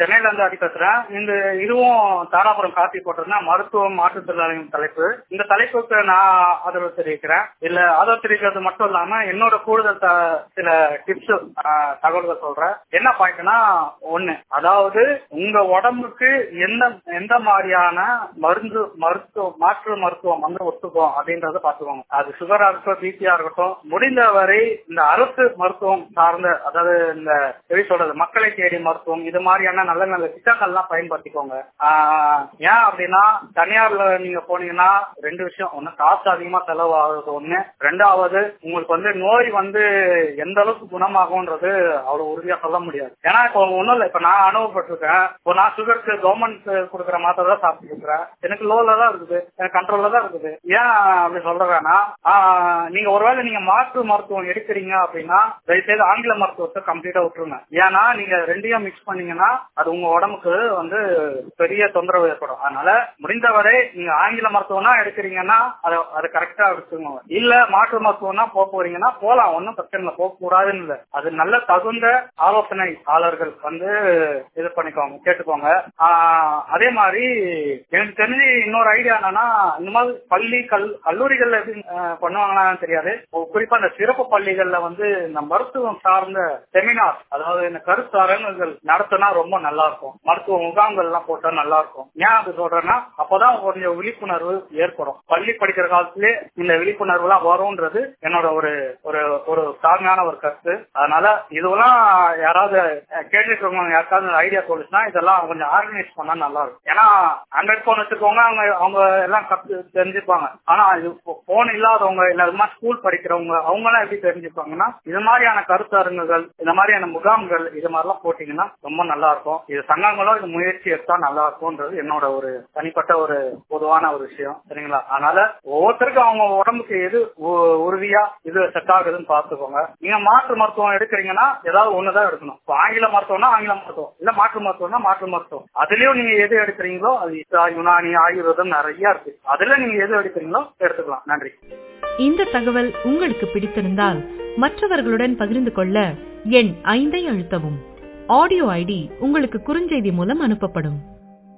சென்னையில இருந்து அடி பேசுறேன் இந்த இதுவும் தாராபுரம் காப்பி போட்டிருந்தா மருத்துவம் மாற்றுத்திறனாளிகள் தலைப்பு இந்த தலைப்புக்கு நான் ஆதரவு தெரிவிக்கிறேன் இல்ல ஆதரவு தெரிவிக்கிறது மட்டும் இல்லாம என்னோட கூடுதல் த- சில டிப்ஸ் தகவல்கள் சொல்றேன் என்ன பாயிண்ட்னா ஒண்ணு அதாவது உங்க உடம்புக்கு எந்த எந்த மாதிரியான மருந்து மருத்துவ மாற்று மருத்துவம் வந்து ஒத்துக்கும் அப்படின்றத பாத்துக்கோங்க அது சுகரா இருக்கட்டும் பிபியா இருக்கட்டும் முடிந்தவரை இந்த அரசு மருத்துவம் சார்ந்த அதாவது இந்த எப்படி சொல்றது மக்களை தேடி மருத்துவம் இது மாதிரியான நல்ல நல்ல திட்டங்கள்லாம் பயன்படுத்திக்கோங்க ஆஹ் ஏன் அப்படின்னா தனியார்ல நீங்க போனீங்கன்னா ரெண்டு விஷயம் ஒண்ணு காசு அதிகமா செலவாகுது ஒண்ணு ரெண்டாவது உங்களுக்கு வந்து நோய் வந்து எந்த அளவுக்கு குணமாகும்ன்றது அவ்வளவு உறுதியா சொல்ல முடியாது ஏன்னா இப்போ ஒண்ணும் இல்ல இப்ப நான் அனுபவப்பட்டிருக்கேன் இப்போ நான் சுகருக்கு கவர்மெண்ட் கொடுக்குற மாத்திரை தான் சாப்பிட்டு இருக்கிறேன் எனக்கு லோல தான் இருக்குது எனக்கு கண்ட்ரோல்ல தான் இருக்குது ஏன் அப்படி சொல்றேன்னா ஆஹ் நீங்க ஒருவேளை நீங்க மாற்று மருத்துவம் எடுக்கிறீங்க அப்படின்னா தயவுசெய்து ஆங்கில மருத்துவத்தை கம்ப்ளீட்டா விட்டுருங்க ஏன்னா நீங்க ரெண்டையும் மிக்ஸ் பண்ணீங்கன்னா அது உங்க உடம்புக்கு வந்து பெரிய தொந்தரவு ஏற்படும் அதனால முடிந்தவரை நீங்க ஆங்கில மருத்துவம்னா எடுக்கிறீங்கன்னா அதை அதை கரெக்டா எடுத்துக்கோங்க இல்ல மாற்று மருத்துவம்னா போக போறீங்கன்னா போலாம் ஒன்னும் பிரச்சனை இல்லை போக கூடாதுன்னு இல்லை அது நல்ல தகுந்த ஆலோசனையாளர்கள் வந்து இது பண்ணிக்கோங்க கேட்டுக்கோங்க ஆஹ் அதே மாதிரி எனக்கு தெரிஞ்சு இன்னொரு ஐடியா என்னன்னா இந்த மாதிரி பள்ளி கல் கல்லூரிகள்ல எப்படி ஆஹ் பண்ணுவாங்களான்னு தெரியாது குறிப்பா இந்த சிறப்பு பள்ளிகள்ல வந்து இந்த மருத்துவம் சார்ந்த செமினார் அதாவது இந்த கருத்து அரங்குகள் நடத்தினா ரொம்ப நல்லா இருக்கும் மருத்துவ முகாம்கள் எல்லாம் போட்டா நல்லா இருக்கும் ஏன் அது சொல்றேன்னா அப்பதான் கொஞ்சம் விழிப்புணர்வு ஏற்படும் பள்ளி படிக்கிற காலத்திலே இந்த விழிப்புணர்வு எல்லாம் வரும்ன்றது என்னோட ஒரு ஒரு ஒரு தாழ்மையான ஒரு கருத்து அதனால இதெல்லாம் யாராவது கேட்டுருக்கவங்க யாருக்காவது ஐடியா தோணுச்சுன்னா இதெல்லாம் கொஞ்சம் ஆர்கனைஸ் பண்ணா நல்லா இருக்கும் ஏன்னா ஆண்ட்ராய்ட் போன் வச்சிருக்கவங்க அவங்க அவங்க எல்லாம் கத்து தெரிஞ்சுப்பாங்க ஆனா இது போன் இல்லாதவங்க இல்ல அது மாதிரி ஸ்கூல் படிக்கிறவங்க அவங்க எல்லாம் எப்படி தெரிஞ்சுப்பாங்கன்னா இது மாதிரியான கருத்து அரங்குகள் இந்த மாதிரியான முகாம்கள் இது மாதிரிலாம் போட்டீங்கன்னா ரொம்ப நல்லா இருக்கும் இது சங்கங்களும் இது முயற்சி எடுத்தா நல்லா இருக்கும்ன்றது என்னோட ஒரு தனிப்பட்ட ஒரு பொதுவான ஒரு விஷயம் சரிங்களா அதனால ஒவ்வொருத்தருக்கும் அவங்க உடம்புக்கு எது உ- உறுதியா இது செட் ஆகுதுன்னு பாத்துக்கோங்க நீங்க மாற்று மருத்துவம் எடுக்கிறீங்கன்னா ஏதாவது ஒண்ணுதான் எடுக்கணும் இப்போ ஆங்கில மருத்துவம்னா ஆங்கில மருத்துவம் இல்ல மாற்று மருத்துவம்னா மாற்று மருத்துவம் அதுலயும் நீங்க எது எடுக்கிறீங்களோ அது இஸ்ரா, யுனானி ஆயுர்வேதம் நிறைய இருக்கு அதுல நீங்க எது எடுக்கிறீங்களோ எடுத்துக்கலாம் நன்றி இந்த தகவல் உங்களுக்கு பிடித்திருந்தால் மற்றவர்களுடன் பகிர்ந்து கொள்ள எண் ஐந்தை அழுத்தவும் ஆடியோ ஐடி உங்களுக்கு குறுஞ்செய்தி மூலம் அனுப்பப்படும்